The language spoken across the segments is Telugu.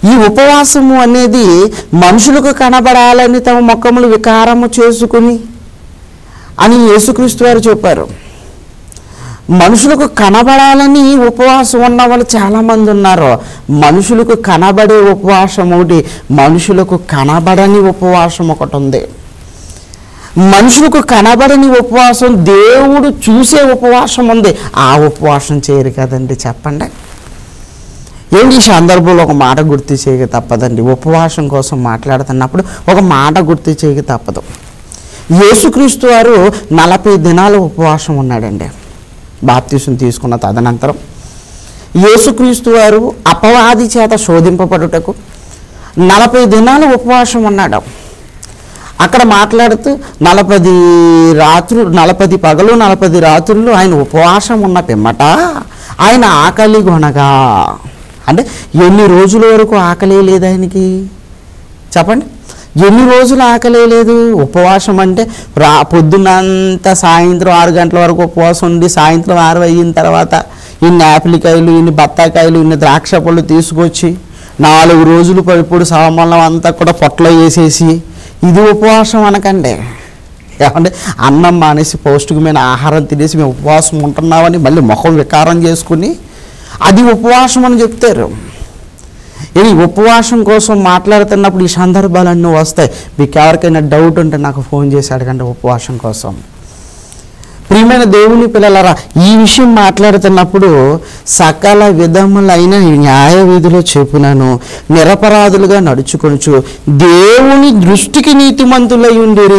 ఈ ఉపవాసము అనేది మనుషులకు కనబడాలని తమ మొక్కములు వికారము చేసుకుని అని యేసుక్రీస్తు వారు చెప్పారు మనుషులకు కనబడాలని ఉపవాసం ఉన్న వాళ్ళు చాలామంది ఉన్నారు మనుషులకు కనబడే ఉపవాసం ఒకటి మనుషులకు కనబడని ఉపవాసం ఒకటి ఉంది మనుషులకు కనబడని ఉపవాసం దేవుడు చూసే ఉపవాసం ఉంది ఆ ఉపవాసం చేయరు కదండి చెప్పండి ఏంటి ఈ సందర్భంలో ఒక మాట గుర్తు చేయక తప్పదండి ఉపవాసం కోసం మాట్లాడుతున్నప్పుడు ఒక మాట గుర్తు చేయక తప్పదు యేసుక్రీస్తు వారు నలభై దినాలు ఉపవాసం ఉన్నాడండి బాప్తీసం తీసుకున్న తదనంతరం యేసుక్రీస్తు వారు అపవాది చేత శోధింపబడుటకు నలభై దినాలు ఉపవాసం ఉన్నాడు అక్కడ మాట్లాడుతూ నలపది రాత్రులు నలపది పగలు నలపది రాత్రులు ఆయన ఉపవాసం ఉన్న పిమ్మట ఆయన ఆకలి కొనగా అంటే ఎన్ని రోజుల వరకు ఆకలి లేదు ఆయనకి చెప్పండి ఎన్ని రోజులు ఆకలి లేదు ఉపవాసం అంటే రా పొద్దున్నంతా సాయంత్రం ఆరు గంటల వరకు ఉపవాసం ఉండి సాయంత్రం ఆరు అయిన తర్వాత ఇన్ని యాపిలికాయలు ఇన్ని బత్తాకాయలు ఇన్ని ద్రాక్ష పళ్ళు తీసుకొచ్చి నాలుగు రోజులు పడిపోడు సామాన్లం అంతా కూడా పొట్టలో వేసేసి ఇది ఉపవాసం అనకండి ఏమంటే అన్నం మానేసి పౌష్టికమైన ఆహారం తినేసి మేము ఉపవాసం ఉంటున్నామని మళ్ళీ ముఖం వికారం చేసుకుని అది ఉపవాసం అని చెప్తారు ఇది ఉపవాసం కోసం మాట్లాడుతున్నప్పుడు ఈ సందర్భాలన్నీ వస్తాయి మీకు ఎవరికైనా డౌట్ ఉంటే నాకు ఫోన్ చేసి అడగండి ఉపవాసం కోసం ప్రియమైన దేవుని పిల్లలరా ఈ విషయం మాట్లాడుతున్నప్పుడు సకల విధములైన న్యాయ విధిలో చెప్పునను నిరపరాధులుగా నడుచుకొనుచు దేవుని దృష్టికి నీతిమంతులై ఉండిరి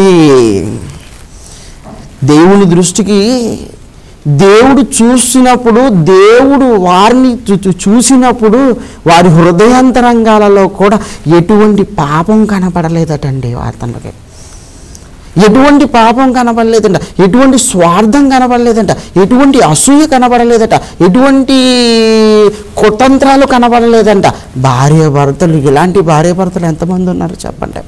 దేవుని దృష్టికి దేవుడు చూసినప్పుడు దేవుడు వారిని చూ- చూ- చూసినప్పుడు వారి హృదయాంతరంగాలలో కూడా ఎటువంటి పాపం కనపడలేదటండి అతనికి ఎటువంటి పాపం కనపడలేదంట ఎటువంటి స్వార్థం కనపడలేదంట ఎటువంటి అసూయ కనపడలేదట ఎటువంటి కుతంత్రాలు కనపడలేదంట భార్య భర్తలు ఇలాంటి భార్య భర్తలు ఎంతమంది ఉన్నారు చెప్పండి